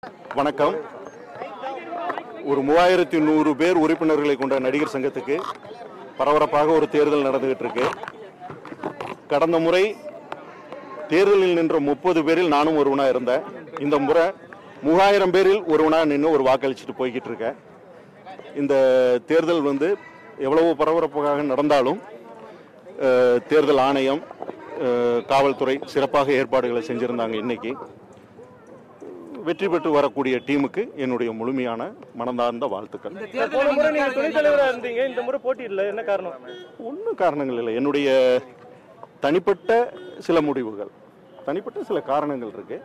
வணக்கம் ஒரு மூவாயிரத்தி நூறு பேர் உறுப்பினர்களை கொண்ட நடிகர் சங்கத்துக்கு பரபரப்பாக ஒரு தேர்தல் நடந்துகிட்டு இருக்கு கடந்த முறை தேர்தலில் நின்ற முப்பது பேரில் நானும் ஒருவனா இருந்தேன் இந்த முறை மூவாயிரம் பேரில் ஒருவனா நின்று ஒரு வாக்களிச்சுட்டு போய்கிட்டு இருக்கேன் இந்த தேர்தல் வந்து எவ்வளவு பரபரப்பாக நடந்தாலும் அஹ், தேர்தல் ஆணையம் அஹ், காவல்துறை சிறப்பாக ஏற்பாடுகளை செஞ்சிருந்தாங்க இன்னைக்கு வெற்றி பெற்று வரக்கூடிய டீமுக்கு என்னுடைய முழுமையான மனந்தார்ந்த வாழ்த்துக்கள் போன முறை நீங்க துணைத் தலைவரா இருந்தீங்க இந்த முறை போட்டியிடல என்ன காரணம் ஒன்றும் காரணங்கள் இல்லை என்னுடைய தனிப்பட்ட சில முடிவுகள் தனிப்பட்ட சில காரணங்கள் இருக்கு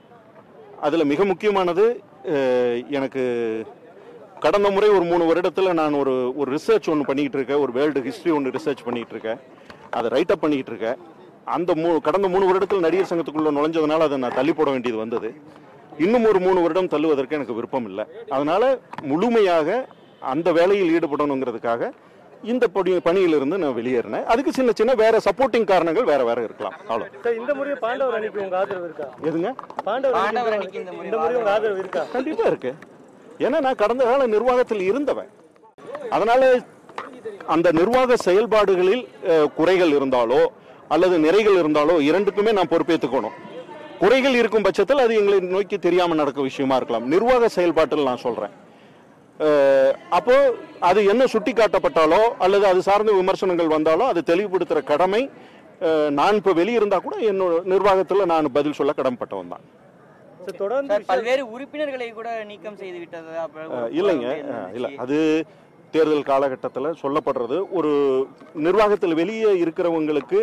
அதில் மிக முக்கியமானது அஹ், எனக்கு கடந்த முறை ஒரு மூணு வருடத்தில் நான் ஒரு ஒரு ரிசர்ச் ஒன்று பண்ணிக்கிட்டு இருக்கேன் ஒரு வேர்ல்டு ஹிஸ்ட்ரி ஒன்று ரிசர்ச் பண்ணிக்கிட்டு இருக்கேன் அதை ரைட் அப் பண்ணிக்கிட்டு இருக்கேன் அந்த மூ கடந்த மூணு வருடத்தில் நடிகர் சங்கத்துக்குள்ள நுழைஞ்சதுனால அதை நான் தள்ளி போட வேண்டியது வந்தது இன்னும் ஒரு மூணு வருடம் தள்ளுவதற்கு எனக்கு விருப்பம் இல்லை அதனால முழுமையாக அந்த வேலையில் ஈடுபடணுங்கிறதுக்காக இந்த பணி பணியிலிருந்து நான் வெளியேறினேன் அதுக்கு சின்ன சின்ன வேற சப்போர்ட்டிங் காரணங்கள் வேற வேற இருக்கலாம் அவ்வளோ சார் இந்த முறை பாண்டவர் அணிக்கு உங்க ஆதரவு இருக்கா எதுங்க பாண்டவர் பாண்டவர் அணிக்கு அணிக்கு இந்த முறை இந்த முறை உங்க ஆதரவு இருக்கா கண்டிப்பா இருக்கு ஏன்னா நான் கடந்த கால நிர்வாகத்தில் இருந்தவன் அதனால அந்த நிர்வாக செயல்பாடுகளில் அஹ், குறைகள் இருந்தாலோ அல்லது நிறைகள் இருந்தாலோ இரண்டுக்குமே நான் பொறுப்பேற்றுக்கணும் குறைகள் இருக்கும் பட்சத்தில் அது எங்களை நோக்கி தெரியாம நடக்க விஷயமா இருக்கலாம் நிர்வாக செயல்பாட்டில் நான் சொல்றேன் அஹ், அப்போ அது என்ன சுட்டி காட்டப்பட்டாலோ அல்லது அது சார்ந்த விமர்சனங்கள் வந்தாலோ அது தெளிவுபடுத்துற கடமை அஹ், நான் இப்போ வெளியிருந்தா கூட என்னோட நிர்வாகத்தில் நான் பதில் சொல்ல கடமைப்பட்டவன் தான் சார் தொடர்ந்து சார் பல்வேறு உறுப்பினர்களை கூட நீக்கம் செய்து விட்டது அப்புறம் அஹ் இல்லைங்க அஹ் இல்ல அது தேர்தல் காலகட்டத்தில் சொல்லப்படுறது ஒரு நிர்வாகத்தில் வெளியே இருக்கிறவங்களுக்கு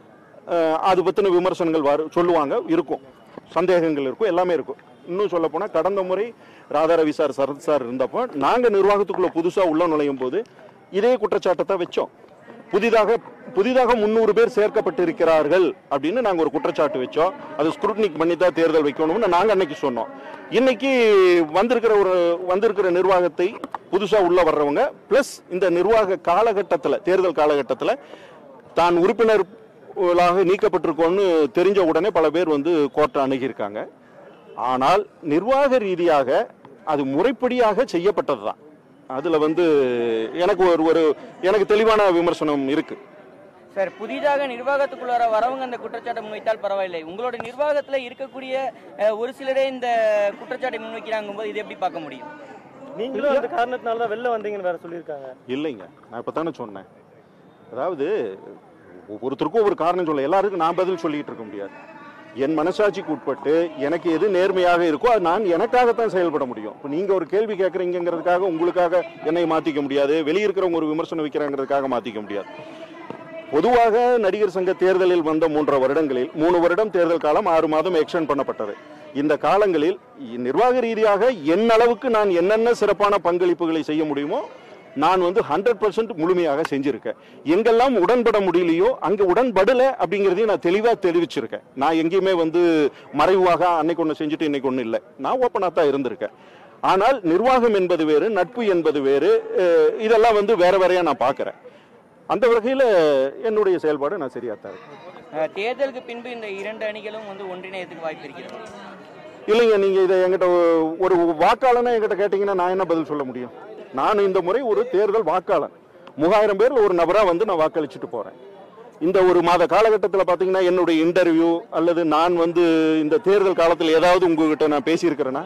அஹ், அது பற்றின விமர்சனங்கள் வரு சொல்லுவாங்க இருக்கும் சந்தேகங்கள் இருக்கும் எல்லாமே இருக்கும் இன்னும் சொல்ல போனால் கடந்த முறை ராதா ரவி சார் சரத் சார் இருந்தப்போ நாங்கள் நிர்வாகத்துக்குள்ள புதுசாக உள்ள நுழையும் போது இதே குற்றச்சாட்டை தான் வச்சோம் புதிதாக புதிதாக முந்நூறு பேர் சேர்க்கப்பட்டிருக்கிறார்கள் அப்படின்னு நாங்கள் ஒரு குற்றச்சாட்டு வச்சோம் அது ஸ்க்ரூட்னிக் பண்ணி தான் தேர்தல் வைக்கணும்னு நாங்கள் அன்னைக்கு சொன்னோம் இன்னைக்கு வந்திருக்கிற ஒரு வந்திருக்கிற நிர்வாகத்தை புதுசாக உள்ள வர்றவங்க ப்ளஸ் இந்த நிர்வாக காலகட்டத்தில் தேர்தல் காலகட்டத்தில் தான் உறுப்பினர்களாக நீக்கப்பட்டிருக்கோன்னு தெரிஞ்ச உடனே பல பேர் வந்து கோர்ட்டை அணுகியிருக்காங்க ஆனால் நிர்வாக ரீதியாக அது முறைப்படியாக செய்யப்பட்டது தான் அதில் வந்து எனக்கு ஒரு ஒரு எனக்கு தெளிவான விமர்சனம் இருக்கு சார் புதிதாக நிர்வாகத்துக்குள்ளார வரவங்க அந்த குற்றச்சாட்டை முன்வைத்தால் பரவாயில்லை உங்களோட நிர்வாகத்துல இருக்கக்கூடிய அஹ், ஒரு சிலரே இந்த குற்றச்சாட்டை முன்வைக்கிறாங்க போது இதை எப்படி பார்க்க முடியும் நீங்களும் அந்த காரணத்தினால தான் வெளில வந்தீங்கன்னு வேற சொல்லியிருக்காங்க இல்லைங்க நான் இப்போ தானே சொன்னேன் அதாவது ஒவ்வொருத்தருக்கும் ஒவ்வொரு காரணம் சொல்ல எல்லாருக்கும் நான் பதில் சொல்லிட்டு இருக்க முடியாது என் மனசாட்சிக்கு உட்பட்டு எனக்கு எது நேர்மையாக இருக்கோ அது நான் எனக்காகத்தான் செயல்பட முடியும் இப்போ நீங்கள் ஒரு கேள்வி கேட்குறீங்கிறதுக்காக உங்களுக்காக என்னை மாற்றிக்க முடியாது வெளியே இருக்கிறவங்க ஒரு விமர்சனம் வைக்கிறாங்கிறதுக்காக மாற்றிக்க முடியாது பொதுவாக நடிகர் சங்க தேர்தலில் வந்த மூன்றரை வருடங்களில் மூணு வருடம் தேர்தல் காலம் ஆறு மாதம் எக்ஸ்டெண்ட் பண்ணப்பட்டது இந்த காலங்களில் நிர்வாக ரீதியாக என் அளவுக்கு நான் என்னென்ன சிறப்பான பங்களிப்புகளை செய்ய முடியுமோ நான் வந்து ஹண்ட்ரட் பர்சன்ட் முழுமையாக செஞ்சிருக்கேன் எங்கெல்லாம் உடன்பட முடியலையோ அங்கே உடன்படலை அப்படிங்கிறதையும் நான் தெளிவாக தெரிவிச்சிருக்கேன் நான் எங்கேயுமே வந்து மறைவாக அன்னைக்கு ஒன்று செஞ்சுட்டு இன்னைக்கு ஒன்றும் இல்லை நான் ஓப்பனாக தான் இருந்திருக்கேன் ஆனால் நிர்வாகம் என்பது வேறு நட்பு என்பது வேறு அஹ் இதெல்லாம் வந்து வேற வேறையா நான் பார்க்குறேன் அந்த வகையில் என்னுடைய செயல்பாடு நான் சரியாக தான் இருக்கேன் அஹ், தேர்தலுக்கு பின்பு இந்த இரண்டு அணிகளும் வந்து ஒன்றிணையத்துக்கு வாய்ப்பு இருக்கிறது இல்லைங்க நீங்க இதை என்கிட்ட ஒரு வாக்காளனா என்கிட்ட கேட்டீங்கன்னா நான் என்ன பதில் சொல்ல முடியும் நான் இந்த முறை ஒரு தேர்தல் வாக்காளன் மூவாயிரம் பேர்ல ஒரு நபரா வந்து நான் வாக்களிச்சுட்டு போறேன் இந்த ஒரு மாத காலகட்டத்தில் பார்த்தீங்கன்னா என்னுடைய இன்டர்வியூ அல்லது நான் வந்து இந்த தேர்தல் காலத்தில் ஏதாவது உங்ககிட்ட நான் பேசியிருக்கிறேன்னா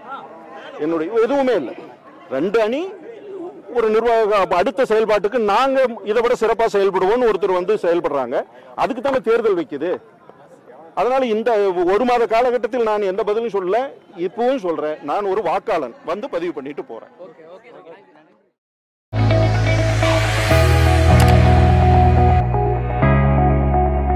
என்னுடைய எதுவுமே இல்லை ரெண்டு அணி ஒரு நிர்வாக அப்ப அடுத்த செயல்பாட்டுக்கு நாங்க இதை விட சிறப்பாக செயல்படுவோம்னு ஒருத்தர் வந்து செயல்படுறாங்க அதுக்கு தானே தேர்தல் வைக்குது அதனால இந்த ஒரு மாத காலகட்டத்தில் நான் எந்த பதிலும் சொல்ல இப்பவும் சொல்றேன் நான் ஒரு வாக்காளன் வந்து பதிவு பண்ணிட்டு போறேன் ஓகே ஓகே